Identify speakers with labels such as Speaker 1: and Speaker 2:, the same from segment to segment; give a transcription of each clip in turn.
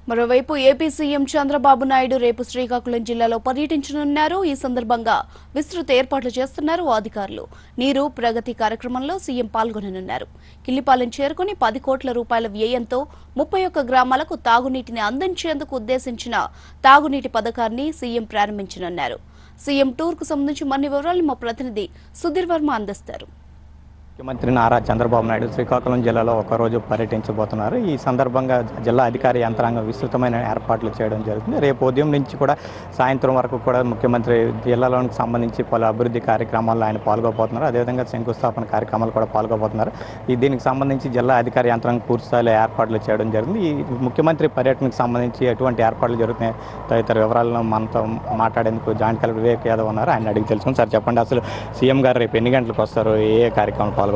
Speaker 1: మరోవైపు AP CM Chandrababu Naidu రేపు శ్రీకాకుళం జిల్లాలో పర్యటించనున్నారు ఈ సందర్భంగా విస్తృత ఏర్పాట్లు చేస్తున్నారు అధికారులు నీరు ప్రగతి కార్యక్రమంలో సీఎం పాల్గొననున్నారు కిల్లిపాలెం చేరుకుని పది కోట్ల రూపాయల వ్యయంతో ముప్పై ఒక్క గ్రామాలకు తాగునీటిని అందించేందుకు ఉద్దేశించిన తాగునీటి పథకాన్ని సీఎం ప్రారంభించనున్నారు సీఎం టూర్ కు సంబంధించి మరిన్ని వివరాలు మా ప్రతినిధి సుధీర్ వర్మ అందిస్తారు
Speaker 2: ముఖ్యమంత్రి నారా చంద్రబాబు నాయుడు శ్రీకాకుళం జిల్లాలో ఒకరోజు పర్యటించబోతున్నారు ఈ సందర్భంగా జిల్లా అధికారి యంత్రాంగం విస్తృతమైన ఏర్పాట్లు చేయడం జరుగుతుంది రేపు ఉదయం నుంచి కూడా సాయంత్రం వరకు కూడా ముఖ్యమంత్రి జిల్లాలోనికి సంబంధించి పలు అభివృద్ధి కార్యక్రమాల్లో ఆయన పాల్గొబోతున్నారు అదేవిధంగా శంకుస్థాపన కార్యక్రమాలు కూడా పాల్గొబోతున్నారు ఈ దీనికి సంబంధించి జిల్లా అధికారి యంత్రాంగం పూర్తిస్థాయిలో ఏర్పాట్లు చేయడం జరిగింది ఈ ముఖ్యమంత్రి పర్యటనకు సంబంధించి ఎటువంటి ఏర్పాట్లు జరుగుతున్నాయి తదితర వివరాలను మనతో మాట్లాడేందుకు జాయింట్ కలెక్టర్ వివేక్ యాదవ్ ఉన్నారు ఆయన అడిగి తెలుసుకుని సార్ చెప్పండి అసలు సీఎం గారు రేపు ఎన్ని గంటలకు వస్తారు ఏ ఏ కార్యక్రమాలు పాల్గొబోతున్నారు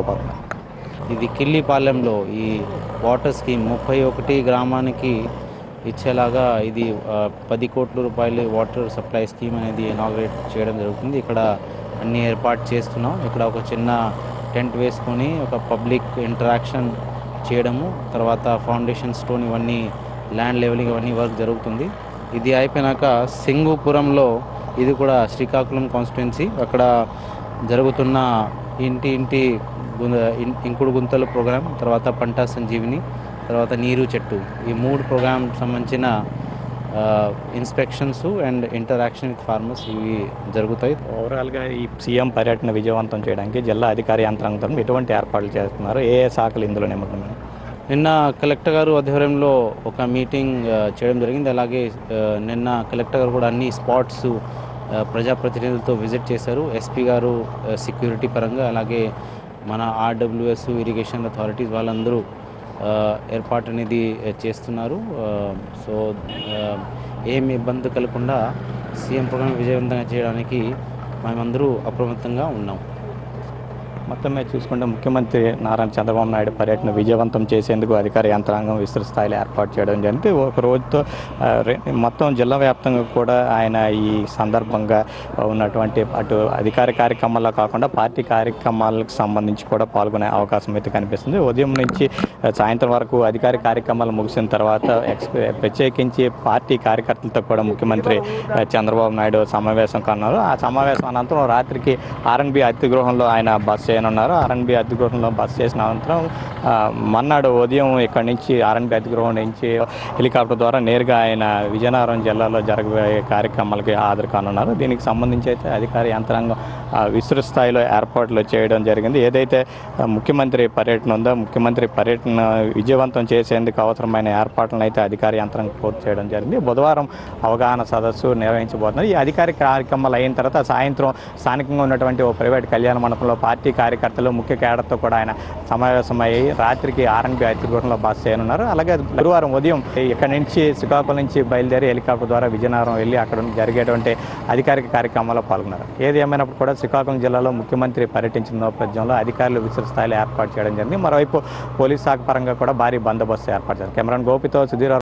Speaker 3: ఇది కిల్లిపాలెంలో ఈ వాటర్ స్కీమ్ ముప్పై ఒకటి గ్రామానికి ఇచ్చేలాగా ఇది ఆ, పది కోట్ల రూపాయలు వాటర్ సప్లై స్కీమ్ అనేది ఇనాగ్రేట్ చేయడం జరుగుతుంది ఇక్కడ అన్ని ఏర్పాటు చేస్తున్నాం ఇక్కడ ఒక చిన్న టెంట్ వేసుకొని ఒక పబ్లిక్ ఇంటరాక్షన్ చేయడము తర్వాత ఫౌండేషన్ స్టోన్ ఇవన్నీ ల్యాండ్ లెవెలింగ్ ఇవన్నీ వర్క్ జరుగుతుంది ఇది అయిపోయినాక సింగుపురంలో ఇది కూడా శ్రీకాకుళం కాన్స్టిట్యున్సీ అక్కడ జరుగుతున్న ఇంటి ఇంటి గు- ఇన్- ఇంకుడు గుంతలు ప్రోగ్రామ్ తర్వాత పంట సంజీవిని తర్వాత నీరు చెట్టు ఈ మూడు ప్రోగ్రామ్ సంబంధించిన inspections and interaction with farmers ఇవి జరుగుతాయి
Speaker 2: ఓవరాల్గా ఈ సీఎం పర్యటన విజయవంతం చేయడానికి జిల్లా అధికారి యంత్రాంగం తరఫున ఎటువంటి ఏర్పాట్లు చేస్తున్నారు ఏ ఏ శాఖలు ఇందులో నిమగ్నమై
Speaker 3: నిన్న కలెక్టర్ గారు ఆధ్వర్యంలో ఒక మీటింగ్ ఆ, చేయడం జరిగింది అలాగే ఆ, నిన్న కలెక్టర్ గారు కూడా అన్ని స్పాట్స్ ఆ, ప్రజాప్రతినిధులతో విజిట్ చేశారు ఎస్పీ గారు ఆ, సెక్యూరిటీ పరంగా అలాగే మన ఆర్డబ్ల్యూఎస్ ఇరిగేషన్ అథారిటీస్ వాళ్ళందరూ ఆ, ఏర్పాటు అనేది ఆ, చేస్తున్నారు ఆ, సో ఆ, ఏం ఇబ్బంది కలగకుండా సీఎం ప్రోగ్రాం విజయవంతంగా చేయడానికి మేమందరూ అప్రమత్తంగా ఉన్నాం
Speaker 2: మొత్తం మీద చూసుకుంటే ముఖ్యమంత్రి నారా చంద్రబాబు నాయుడు పర్యటన విజయవంతం చేసేందుకు అధికార యంత్రాంగం విస్తృత స్థాయిలో ఏర్పాటు చేయడం జరిగింది ఒక రోజుతో ఆ, రె- మొత్తం జిల్లా వ్యాప్తంగా కూడా ఆయన ఈ సందర్భంగా ఉన్నటువంటి అటు అధికార కార్యక్రమాల్లో కాకుండా పార్టీ కార్యక్రమాలకు సంబంధించి కూడా పాల్గొనే అవకాశం అయితే కనిపిస్తుంది ఉదయం నుంచి ఆ, సాయంత్రం వరకు అధికార కార్యక్రమాలు ముగిసిన తర్వాత ఎక్స్ ప్రత్యేకించి పార్టీ కార్యకర్తలతో కూడా ముఖ్యమంత్రి ఆ, చంద్రబాబు నాయుడు సమావేశం కన్నారు ఆ సమావేశం అనంతరం రాత్రికి ఆర్ఎన్బి అతిథి గృహంలో ఆయన బస్ చేయనున్నారు ఆర్ఎన్బి అతిథి గృహంలో బస్ చేసిన అనంతరం ఆ, మన్నాడు ఉదయం ఇక్కడి నుంచి ఆర్ఎన్బి అతిథి గృహం నుంచి హెలికాప్టర్ ద్వారా నేరుగా ఆయన విజయనగరం జిల్లాలో జరగబోయే కార్యక్రమాలకి హాజరు కానున్నారు దీనికి సంబంధించి అయితే అధికార యంత్రాంగం ఆ, విస్తృత స్థాయిలో ఏర్పాట్లు చేయడం జరిగింది ఏదైతే ఆ, ముఖ్యమంత్రి పర్యటన ఉందో ముఖ్యమంత్రి పర్యటన విజయవంతం చేసేందుకు అవసరమైన ఏర్పాట్లను అయితే అధికార యంత్రాంగం పూర్తి చేయడం జరిగింది బుధవారం అవగాహన సదస్సు నిర్వహించబోతున్నారు ఈ అధికారిక కార్యక్రమాలు అయిన తర్వాత సాయంత్రం స్థానికంగా ఉన్నటువంటి ఓ ప్రైవేట్ కళ్యాణ మండపంలో పార్టీ కార్యకర్తలు ముఖ్య కేడర్తో కూడా ఆయన సమావేశమయ్యి రాత్రికి ఆర్ఎన్బి అతిథిగృహంలో బస చేయనున్నారు అలాగే గురువారం ఉదయం ఇక్కడి నుంచి శ్రీకాకుళం నుంచి బయలుదేరి హెలికాప్టర్ ద్వారా విజయనగరం వెళ్ళి అక్కడ జరిగేటువంటి అధికారిక కార్యక్రమాల్లో పాల్గొన్నారు ఏది ఏమైనప్పుడు కూడా శ్రీకాకుళం జిల్లాలో ముఖ్యమంత్రి పర్యటించిన నేపథ్యంలో అధికారులు విస్తృత స్థాయిలో ఏర్పాటు చేయడం జరిగింది మరోవైపు పోలీస్ శాఖ పరంగా కూడా భారీ బందోబస్తు ఏర్పాటు చేశారు కెమెరాన్ గోపితో సుధీర్